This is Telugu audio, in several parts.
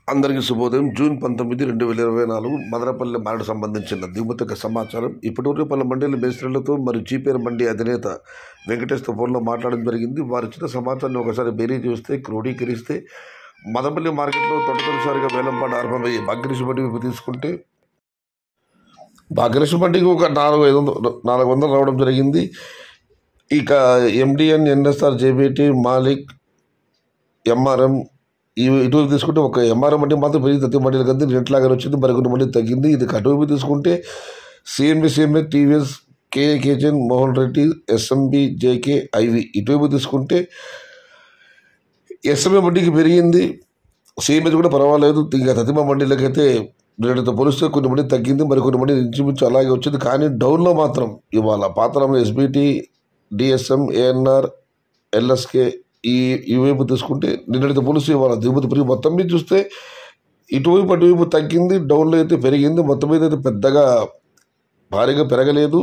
అందరికీ శుభోదయం జూన్ పంతొమ్మిది రెండు వేల ఇరవై నాలుగు మదనపల్లి మారడు సంబంధించిన దిగుమతిక సమాచారం ఇప్పటివరకు పలు మండలి మేస్త్రీలతో మరియు జీపీఆర్ మండి అధినేత వెంకటేశ్వర ఫోన్లో మాట్లాడడం జరిగింది వారు ఇచ్చిన సమాచారాన్ని ఒకసారి బేరీ చూస్తే క్రోడీకరిస్తే మదనపల్లి మార్కెట్లో తొట్టతొలిసారిగా వేలంపాట ఆరంభమయ్యి భాగ్యలక్ష్మి బండి వైపు తీసుకుంటే భాగ్యలక్ష్మి బండికి ఒక నాలుగు ఐదు వందలు నాలుగు వందలు రావడం జరిగింది ఇక ఎండిఎన్ ఎన్ఎస్ఆర్ జేబీటీ మాలిక్ ఎంఆర్ఎం ఇవి ఇటువైపు తీసుకుంటే ఒక ఎంఆర్ఎం మండి మాత్రం పెరిగి ప్రతి మండలి కంటే రెంట్లాగానే వచ్చింది మరికొన్ని మంది తగ్గింది ఇది అటువైపు తీసుకుంటే సిఎంబి సిఎంఏ టీవీఎస్ కేఏ కేజన్ Mohan Reddy SMB JK IV ఇటువైపు తీసుకుంటే ఎస్ఎంఏ మండికి పెరిగింది సిఎంఎస్ కూడా పర్వాలేదు ఇంకా తతిమ మండీలకైతే రేటుతో పోలిస్తే కొన్ని మంది తగ్గింది మరి కొన్ని మంది ఇంచుమించు అలాగే వచ్చింది కానీ డౌన్లో మాత్రం ఇవాళ పాతరంలో ఎస్బిటి డిఎస్ఎం ఏఎన్ఆర్ ఎల్ఎస్కే ఈ ఈ వైపు తీసుకుంటే నిన్నటితో పోలిస్తే ఇవాళ దిగుమతి పెరిగి మొత్తం మీద చూస్తే ఇటువైపు అటువైపు తగ్గింది డౌన్లో అయితే పెరిగింది మొత్తం మీద అయితే పెద్దగా భారీగా పెరగలేదు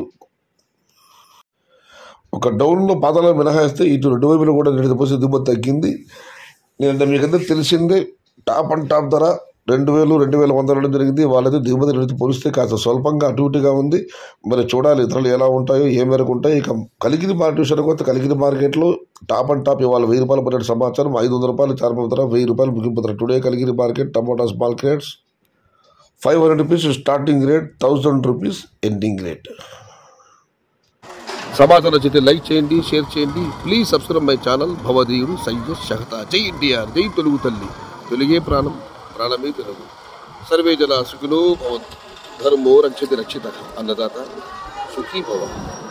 ఒక డౌన్లో పాతలో మినహాయిస్తే ఇటు రెండు వైపులు కూడా నిన్నటి పోసి దిగుమతి తగ్గింది నేను మీకందరూ తెలిసిందే టాప్ అండ్ టాప్ ధర రెండు వేలు రెండు వేల వంద ఉండడం జరిగింది వాళ్ళైతే దిగుమతి రేటు పోలిస్తే కాస్త స్వల్పంగా అటు ఇటుగా ఉంది మరి చూడాలి ఇతరులు ఎలా ఉంటాయో ఏ మేరకు ఉంటాయో ఇక కలిగిరి మార్కెట్ విషయానికి వస్తే కలిగిరి మార్కెట్లో టాప్ అండ్ టాప్ ఇవాళ వెయ్యి రూపాయలు పడిన సమాచారం ఐదు వందల రూపాయలు చార్మ ధర వెయ్యి రూపాయలు ముగింపు ధర today Kaligiri market tomato small crates five hundred rupees starting rate thousand rupees ending rate సమాచారం నచ్చితే లైక్ చేయండి షేర్ చేయండి ప్లీజ్ సబ్స్క్రైబ్ మై ఛానల్ భవదీయుడు సయ్యద్ షహతా జై ఎన్టీఆర్ జై తెలుగు తల్లి తెలుగే ప్రాణం ప్రాణమే తెలుగు సర్వే జన సుఖినో భవంతు ధర్మో రక్షతి రక్షిత అన్నదాత సుఖీ భవ